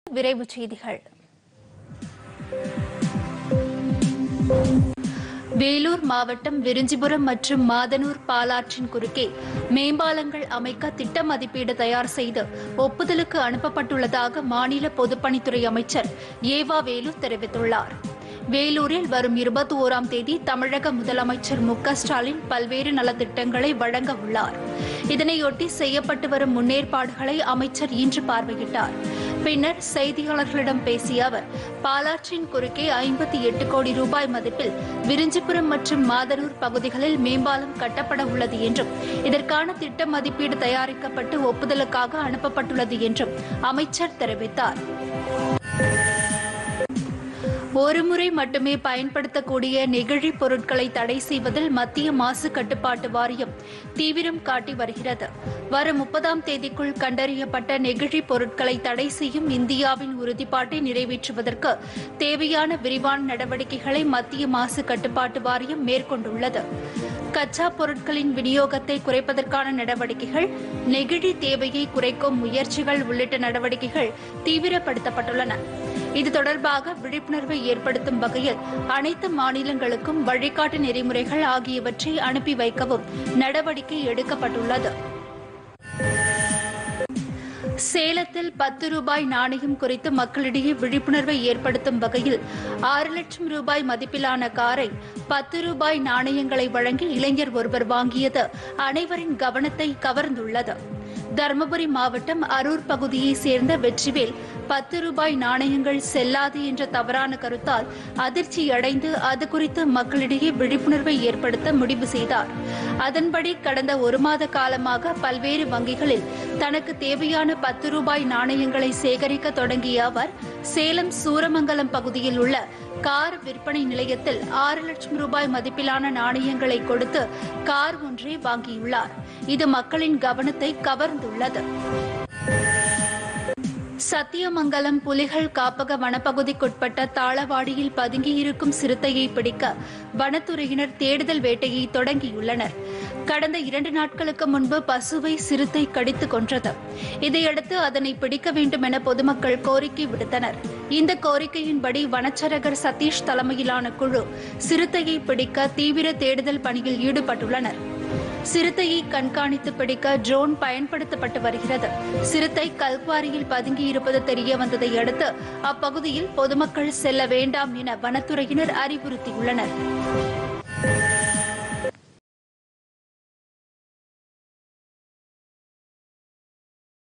விரைவுச் செய்திகள் வேலூர் மாவட்டம் விரிஞ்சிபுரம் மற்றும் மாதனூர் பாலாற்றின் குறுக்கே மேம்பாலங்கள் அமைக்க திட்ட மதிப்பீடு தயார் செய்து ஒப்புதலுக்கு அனுப்பப்பட்டுள்ளதாக மாநில பொதுப்பணித்துறை அமைச்சர் ஏவா வேலு தெரிவித்துள்ளார் வேலூரில் வரும் இருபத்தி ஓராம் தேதி தமிழக முதலமைச்சர் மு க ஸ்டாலின் பல்வேறு நலத்திட்டங்களை வழங்க உள்ளார் இதனையொட்டி செய்யப்பட்டு வரும் முன்னேற்பாடுகளை அமைச்சர் இன்று பார்வையிட்டார் பின்னர் செய்தியாளர்களிடம் பேசிய அவர் பாலாற்றின் குறுக்கே ஐம்பத்தி எட்டு கோடி ரூபாய் மதிப்பில் விரிஞ்சிபுரம் மற்றும் மாதனூர் பகுதிகளில் மேம்பாலம் கட்டப்பட உள்ளது என்றும் இதற்கான திட்ட மதிப்பீடு தயாரிக்கப்பட்டு ஒப்புதலுக்காக அனுப்பப்பட்டுள்ளது என்றும் அமைச்சர் தெரிவித்தார் ஒருமுறை மட்டுமே பயன்படுத்தக்கூடிய நெகிழி பொருட்களை தடை செய்வதில் மத்திய மாசு கட்டுப்பாட்டு வாரியம் தீவிரம் காட்டி வருகிறது வரும் முப்பதாம் தேதிக்குள் கண்டறியப்பட்ட நெகிழி பொருட்களை தடை செய்யும் இந்தியாவின் உறுதிப்பாட்டை நிறைவேற்றுவதற்கு தேவையான விரிவான நடவடிக்கைகளை மத்திய மாசு கட்டுப்பாட்டு வாரியம் மேற்கொண்டுள்ளது கச்சா பொருட்களின் விநியோகத்தை குறைப்பதற்கான நடவடிக்கைகள் நெகிழி தேவையை குறைக்கும் முயற்சிகள் உள்ளிட்ட நடவடிக்கைகள் தீவிரப்படுத்தப்பட்டுள்ளன இது தொடர்பாக விழிப்புணர்வை ஏற்படுத்தும் வகையில் அனைத்து மாநிலங்களுக்கும் வழிகாட்டு நெறிமுறைகள் ஆகியவற்றை அனுப்பி வைக்கவும் நடவடிக்கை எடுக்கப்பட்டுள்ளது சேலத்தில் பத்து ரூபாய் நாணயம் குறித்து மக்களிடையே விழிப்புணர்வை ஏற்படுத்தும் வகையில் ஆறு லட்சம் ரூபாய் மதிப்பிலான காரை பத்து ரூபாய் நாணயங்களை வழங்கி இளைஞர் ஒருவர் வாங்கியது அனைவரின் கவனத்தை கவர்ந்துள்ளது தருமபுரி மாவட்டம் அரூர் பகுதியைச் சேர்ந்த வெற்றிவேல் பத்து ரூபாய் நாணயங்கள் செல்லாது என்ற தவறான கருத்தால் அதிர்ச்சியடைந்து அது குறித்து மக்களிடையே விழிப்புணர்வை ஏற்படுத்த முடிவு செய்தார் அதன்படி கடந்த ஒரு மாத காலமாக பல்வேறு வங்கிகளில் தனக்கு தேவையான பத்து ரூபாய் நாணயங்களை சேகரிக்க தொடங்கிய அவர் சேலம் சூரமங்கலம் பகுதியில் உள்ள கார் விற்பனை நிலையத்தில் ஆறு லட்சம் ரூபாய் மதிப்பிலான நாணயங்களை கொடுத்து கார் ஒன்றை வாங்கியுள்ளார் இது மக்களின் கவனத்தை கவர்ந்துள்ளது சத்தியமங்கலம் புலிகள் காப்பக வனப்பகுதிக்குட்பட்ட தாளவாடியில் பதுங்கியிருக்கும் சிறுத்தையை பிடிக்க வனத்துறையினர் தேடுதல் வேட்டையை தொடங்கியுள்ளனர் கடந்த இரண்டு நாட்களுக்கு முன்பு பசுவை சிறுத்தை கடித்துக் கொன்றது இதையடுத்து அதனை பிடிக்க வேண்டும் என பொதுமக்கள் கோரிக்கை விடுத்தனர் இந்த கோரிக்கையின்படி வனச்சரகர் சதீஷ் தலைமையிலான குழு சிறுத்தையை பிடிக்க தீவிர தேடுதல் பணியில் ஈடுபட்டுள்ளனர் சிறுத்தையை கண்காணித்து பிடிக்க ட்ரோன் பயன்படுத்தப்பட்டு வருகிறது சிறுத்தை கல்குவாரியில் பதுங்கியிருப்பது தெரிய வந்ததை அடுத்து அப்பகுதியில் பொதுமக்கள் செல்ல வேண்டாம் என வனத்துறையினர் அறிவுறுத்தியுள்ளனர்